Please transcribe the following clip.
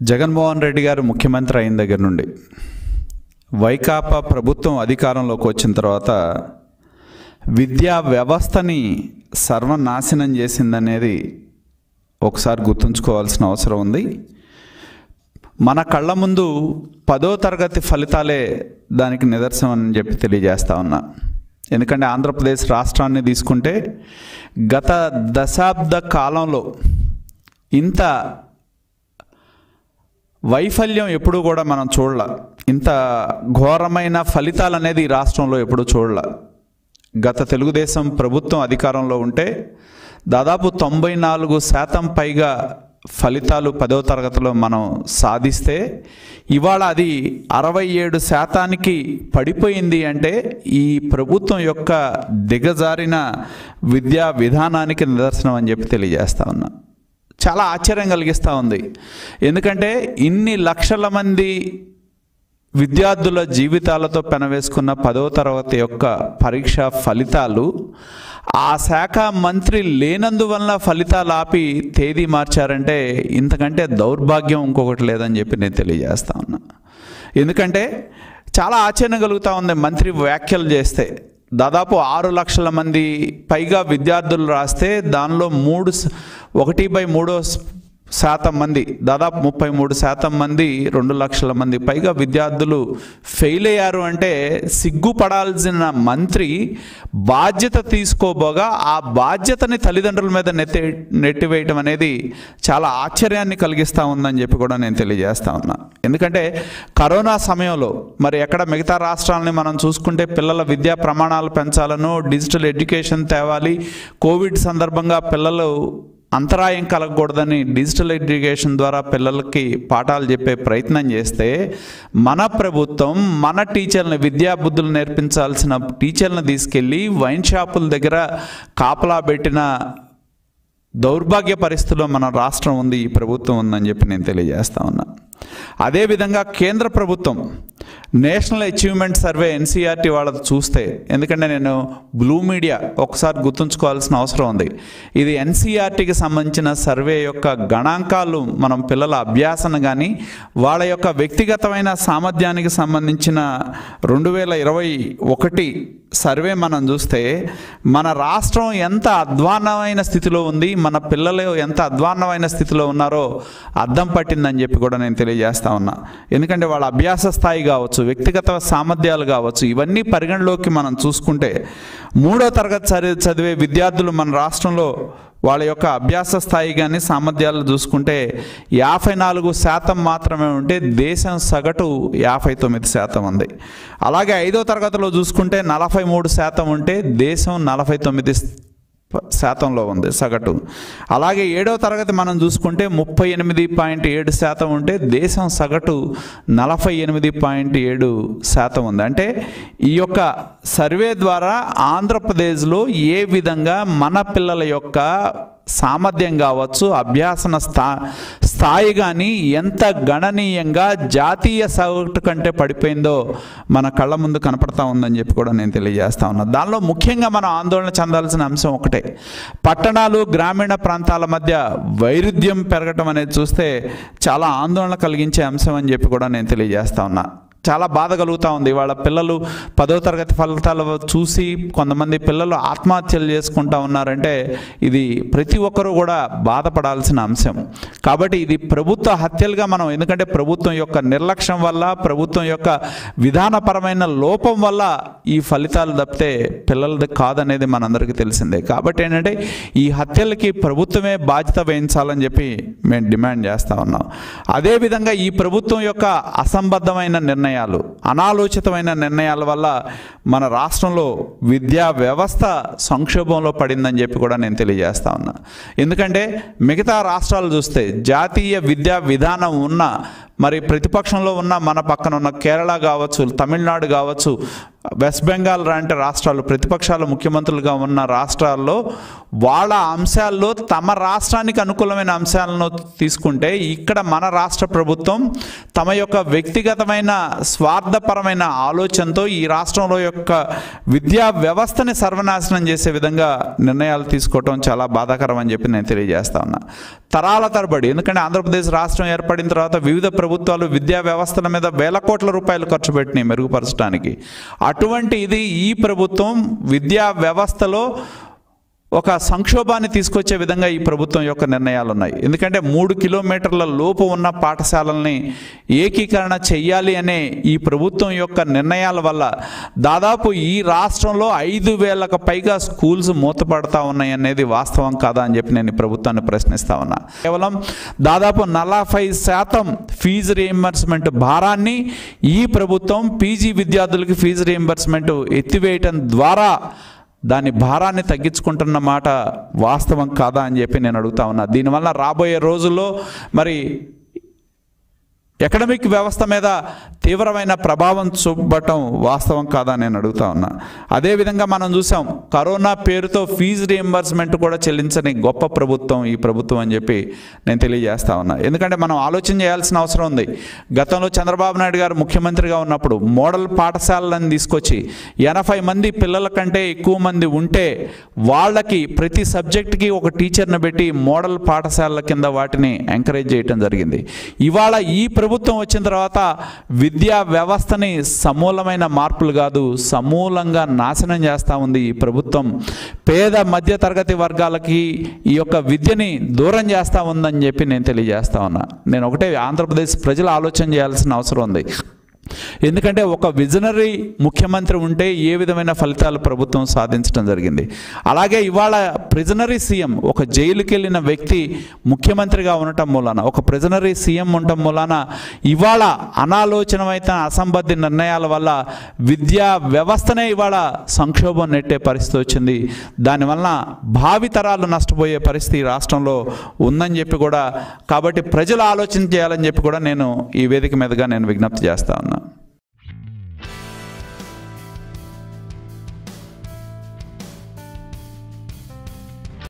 జగన్మోహన్ రెడ్డి గారు ముఖ్యమంత్రి అయిన దగ్గర నుండి వైకాపా ప్రభుత్వం అధికారంలోకి వచ్చిన తర్వాత విద్యా వ్యవస్థని సర్వనాశనం చేసిందనేది ఒకసారి గుర్తుంచుకోవాల్సిన అవసరం ఉంది మన కళ్ళ ముందు పదో తరగతి ఫలితాలే దానికి నిదర్శనం అని చెప్పి తెలియజేస్తా ఉన్నా ఎందుకంటే ఆంధ్రప్రదేశ్ రాష్ట్రాన్ని తీసుకుంటే గత దశాబ్ద కాలంలో ఇంత వైఫల్యం ఎప్పుడూ కూడా మనం చూడలే ఇంత ఘోరమైన ఫలితాలు అనేది ఈ రాష్ట్రంలో ఎప్పుడూ చూడలే గత తెలుగుదేశం ప్రభుత్వం అధికారంలో ఉంటే దాదాపు తొంభై నాలుగు శాతం పైగా ఫలితాలు పదవ తరగతిలో మనం సాధిస్తే ఇవాళ అది అరవై ఏడు శాతానికి పడిపోయింది అంటే ఈ ప్రభుత్వం యొక్క దిగజారిన విద్యా విధానానికి నిదర్శనం అని చెప్పి తెలియజేస్తా ఉన్నా చాలా ఆశ్చర్యం కలిగిస్తూ ఉంది ఎందుకంటే ఇన్ని లక్షల మంది విద్యార్థుల జీవితాలతో పెనవేసుకున్న పదవ తరగతి యొక్క పరీక్ష ఫలితాలు ఆ శాఖ మంత్రి లేనందువల్ల ఫలితాలు ఆపి తేదీ మార్చారంటే ఇంతకంటే దౌర్భాగ్యం ఇంకొకటి లేదని చెప్పి నేను తెలియజేస్తా ఉన్నా ఎందుకంటే చాలా ఆశ్చర్యం కలుగుతూ ఉంది మంత్రి వ్యాఖ్యలు చేస్తే దాదాపు ఆరు లక్షల మంది పైగా విద్యార్థులు రాస్తే దానిలో మూడు స- ఒకటి బై మూడో స్- శాతం మంది దాదాపు ముప్పై మూడు శాతం మంది రెండు లక్షల మంది పైగా విద్యార్థులు ఫెయిల్ అయ్యారు అంటే సిగ్గుపడాల్సిన మంత్రి బాధ్యత తీసుకోబోగా ఆ బాధ్యతని తల్లిదండ్రుల మీద నెత్తి నెట్టివేయటం అనేది చాలా ఆశ్చర్యాన్ని కలిగిస్తూ ఉందని చెప్పి కూడా నేను తెలియజేస్తా ఉన్నా ఎందుకంటే కరోనా సమయంలో మరి ఎక్కడ మిగతా రాష్ట్రాలని మనం చూసుకుంటే పిల్లల విద్యా ప్రమాణాలు పెంచాలను డిజిటల్ ఎడ్యుకేషన్ తేవాలి కోవిడ్ సందర్భంగా పిల్లలు అంతరాయం కలగకూడదని డిజిటల్ ఎడ్యుకేషన్ ద్వారా పిల్లలకి పాఠాలు చెప్పే ప్రయత్నం చేస్తే మన ప్రభుత్వం మన టీచర్ని విద్యా బుద్ధులు నేర్పించాల్సిన టీచర్లను తీసుకెళ్ళి వైన్ షాపుల దగ్గర కాపలా పెట్టిన దౌర్భాగ్య పరిస్థితిలో మన రాష్ట్రం ఉంది ఈ ప్రభుత్వం ఉందని చెప్పి నేను తెలియజేస్తా ఉన్నా అదేవిధంగా కేంద్ర ప్రభుత్వం నేషనల్ అచీవ్మెంట్ సర్వే ఎన్సీఆర్టీ వాళ్ళది చూస్తే ఎందుకంటే నేను బ్లూ మీడియా ఒకసారి గుర్తుంచుకోవాల్సిన అవసరం ఉంది ఇది ఎన్సీఆర్టీకి సంబంధించిన సర్వే యొక్క గణాంకాలు మనం పిల్లల అభ్యాసన కానీ వాళ్ళ యొక్క వ్యక్తిగతమైన సామర్థ్యానికి సంబంధించిన రెండు వేల ఇరవై ఒకటి సర్వే మనం చూస్తే మన రాష్ట్రం ఎంత అధ్వాన్నమైన స్థితిలో ఉంది మన పిల్లలు ఎంత అధ్వాన్నమైన స్థితిలో ఉన్నారో అర్థం పట్టిందని చెప్పి కూడా నేను తెలియజేస్తా ఉన్నా ఎందుకంటే వాళ్ళ అభ్యాస స్థాయి కావచ్చు వ్యక్తిగత సామర్థ్యాలు కావచ్చు ఇవన్నీ పరిగణలోకి మనం చూసుకుంటే మూడో తరగతి చదివే చదివే విద్యార్థులు మన రాష్ట్రంలో వాళ్ళ యొక్క అభ్యాస స్థాయి కానీ సామర్థ్యాలు చూసుకుంటే యాభై నాలుగు శాతం మాత్రమే ఉంటే దేశం సగటు యాభై తొమ్మిది శాతం ఉంది అలాగే ఐదో తరగతిలో చూసుకుంటే నలభై మూడు శాతం ఉంటే దేశం నలభై తొమ్మిది ప- శాతంలో ఉంది సగటు అలాగే ఏడో తరగతి మనం చూసుకుంటే ముప్పై ఎనిమిది పాయింట్ ఏడు శాతం ఉంటే దేశం సగటు నలభై ఎనిమిది పాయింట్ ఏడు శాతం ఉంది అంటే ఈ యొక్క సర్వే ద్వారా ఆంధ్రప్రదేశ్లో ఏ విధంగా మన పిల్లల యొక్క సామర్థ్యం కావచ్చు అభ్యాసన స్థా స్థాయి కానీ ఎంత గణనీయంగా జాతీయ సగటు కంటే పడిపోయిందో మన కళ్ళ ముందు కనపడతా ఉందని చెప్పి కూడా నేను తెలియజేస్తా ఉన్నా దానిలో ముఖ్యంగా మనం ఆందోళన చెందాల్సిన అంశం ఒకటే పట్టణాలు గ్రామీణ ప్రాంతాల మధ్య వైరుధ్యం పెరగటం అనేది చూస్తే చాలా ఆందోళన కలిగించే అంశం అని చెప్పి కూడా నేను తెలియజేస్తా ఉన్నా చాలా బాధ కలుగుతూ ఉంది వాళ్ళ పిల్లలు పదో తరగతి ఫలితాలు చూసి కొంతమంది పిల్లలు ఆత్మహత్యలు చేసుకుంటా ఉన్నారంటే ఇది ప్రతి ఒక్కరూ కూడా బాధపడాల్సిన అంశం కాబట్టి ఇది ప్రభుత్వ హత్యలుగా మనం ఎందుకంటే ప్రభుత్వం యొక్క నిర్లక్ష్యం వల్ల ప్రభుత్వం యొక్క విధానపరమైన లోపం వల్ల ఈ ఫలితాలు తప్పితే పిల్లలది కాదనేది మనందరికీ తెలిసిందే కాబట్టి ఏంటంటే ఈ హత్యలకి ప్రభుత్వమే బాధ్యత వహించాలని చెప్పి మేము డిమాండ్ చేస్తా ఉన్నాం అదేవిధంగా ఈ ప్రభుత్వం యొక్క అసంబద్ధమైన నిర్ణయాలు అనాలోచితమైన నిర్ణయాల వల్ల మన రాష్ట్రంలో విద్యా వ్యవస్థ సంక్షోభంలో పడిందని చెప్పి కూడా నేను తెలియజేస్తా ఉన్నా ఎందుకంటే మిగతా రాష్ట్రాలు చూస్తే జాతీయ విద్యా విధానం ఉన్న మరి ప్రతిపక్షంలో ఉన్న మన పక్కన ఉన్న కేరళ కావచ్చు తమిళనాడు కావచ్చు వెస్ట్ బెంగాల్ లాంటి రాష్ట్రాలు ప్రతిపక్షాల ముఖ్యమంత్రులుగా ఉన్న రాష్ట్రాల్లో వాళ్ళ అంశాల్లో తమ రాష్ట్రానికి అనుకూలమైన అంశాలను తీసుకుంటే ఇక్కడ మన రాష్ట్ర ప్రభుత్వం తమ యొక్క వ్యక్తిగతమైన స్వార్థపరమైన ఆలోచనతో ఈ రాష్ట్రంలో యొక్క విద్యా వ్యవస్థని సర్వనాశనం చేసే విధంగా నిర్ణయాలు తీసుకోవటం చాలా బాధాకరం అని చెప్పి నేను తెలియజేస్తా ఉన్నా తరాల తరబడి ఎందుకంటే ఆంధ్రప్రదేశ్ రాష్ట్రం ఏర్పడిన తర్వాత వివిధ ప్రభుత్వాలు విద్యా వ్యవస్థల మీద వేల కోట్ల రూపాయలు ఖర్చు పెట్టినాయి మెరుగుపరచడానికి అటువంటి ఇది ఈ ప్రభుత్వం విద్యా వ్యవస్థలో ఒక సంక్షోభాన్ని తీసుకొచ్చే విధంగా ఈ ప్రభుత్వం యొక్క నిర్ణయాలు ఉన్నాయి ఎందుకంటే మూడు కిలోమీటర్ల లోపు ఉన్న పాఠశాలల్ని ఏకీకరణ చెయ్యాలి అనే ఈ ప్రభుత్వం యొక్క నిర్ణయాల వల్ల దాదాపు ఈ రాష్ట్రంలో ఐదు వేలకు పైగా స్కూల్స్ మూతపడతా ఉన్నాయి అనేది వాస్తవం కాదా అని చెప్పి నేను ఈ ప్రభుత్వాన్ని ప్రశ్నిస్తా ఉన్నా కేవలం దాదాపు నలభై శాతం ఫీజు రియంబర్స్మెంట్ భారాన్ని ఈ ప్రభుత్వం పీజీ విద్యార్థులకి ఫీజు రియంబర్స్మెంట్ ఎత్తివేయటం ద్వారా దాని భారాన్ని తగ్గించుకుంటున్న మాట వాస్తవం కాదా అని చెప్పి నేను అడుగుతా ఉన్నా దీనివల్ల రాబోయే రోజుల్లో మరి ఎకడమిక్ వ్యవస్థ మీద తీవ్రమైన ప్రభావం చూపటం వాస్తవం కాదా నేను అడుగుతా ఉన్నా అదేవిధంగా మనం చూసాం కరోనా పేరుతో ఫీజు రియంబర్స్మెంట్ కూడా చెల్లించని గొప్ప ప్రభుత్వం ఈ ప్రభుత్వం అని చెప్పి నేను తెలియజేస్తా ఉన్నా ఎందుకంటే మనం ఆలోచన చేయాల్సిన అవసరం ఉంది గతంలో చంద్రబాబు నాయుడు గారు ముఖ్యమంత్రిగా ఉన్నప్పుడు మోడల్ పాఠశాలలను తీసుకొచ్చి ఎనభై మంది పిల్లల కంటే ఎక్కువ మంది ఉంటే వాళ్ళకి ప్రతి సబ్జెక్ట్కి ఒక టీచర్ని పెట్టి మోడల్ పాఠశాలల కింద వాటిని ఎంకరేజ్ చేయటం జరిగింది ఇవాళ ఈ ప్రభుత్వం వచ్చిన తర్వాత విద్యా వ్యవస్థని సమూలమైన మార్పులు కాదు సమూలంగా నాశనం చేస్తూ ఉంది ఈ ప్రభుత్వం పేద మధ్య తరగతి వర్గాలకి ఈ యొక్క విద్యని దూరం చేస్తూ ఉందని చెప్పి నేను తెలియజేస్తా ఉన్నా నేను ఒకటే ఆంధ్రప్రదేశ్ ప్రజలు ఆలోచన చేయాల్సిన అవసరం ఉంది ఎందుకంటే ఒక విజనరీ ముఖ్యమంత్రి ఉంటే ఏ విధమైన ఫలితాలు ప్రభుత్వం సాధించడం జరిగింది అలాగే ఇవాళ ప్రిజనరీ సీఎం ఒక జైలుకి వెళ్ళిన వ్యక్తి ముఖ్యమంత్రిగా ఉండటం మూలాన ఒక ప్రిజనరీ సీఎం ఉండటం మూలాన ఇవాళ అనాలోచనమైన అసంబద్ధి నిర్ణయాల వల్ల విద్యా వ్యవస్థనే ఇవాళ సంక్షోభం నెట్టే పరిస్థితి వచ్చింది దానివల్ల భావితరాలు నష్టపోయే పరిస్థితి ఈ రాష్ట్రంలో ఉందని చెప్పి కూడా కాబట్టి ప్రజలు ఆలోచన చేయాలని చెప్పి కూడా నేను ఈ వేదిక మీదుగా నేను విజ్ఞప్తి చేస్తా ఉన్నాను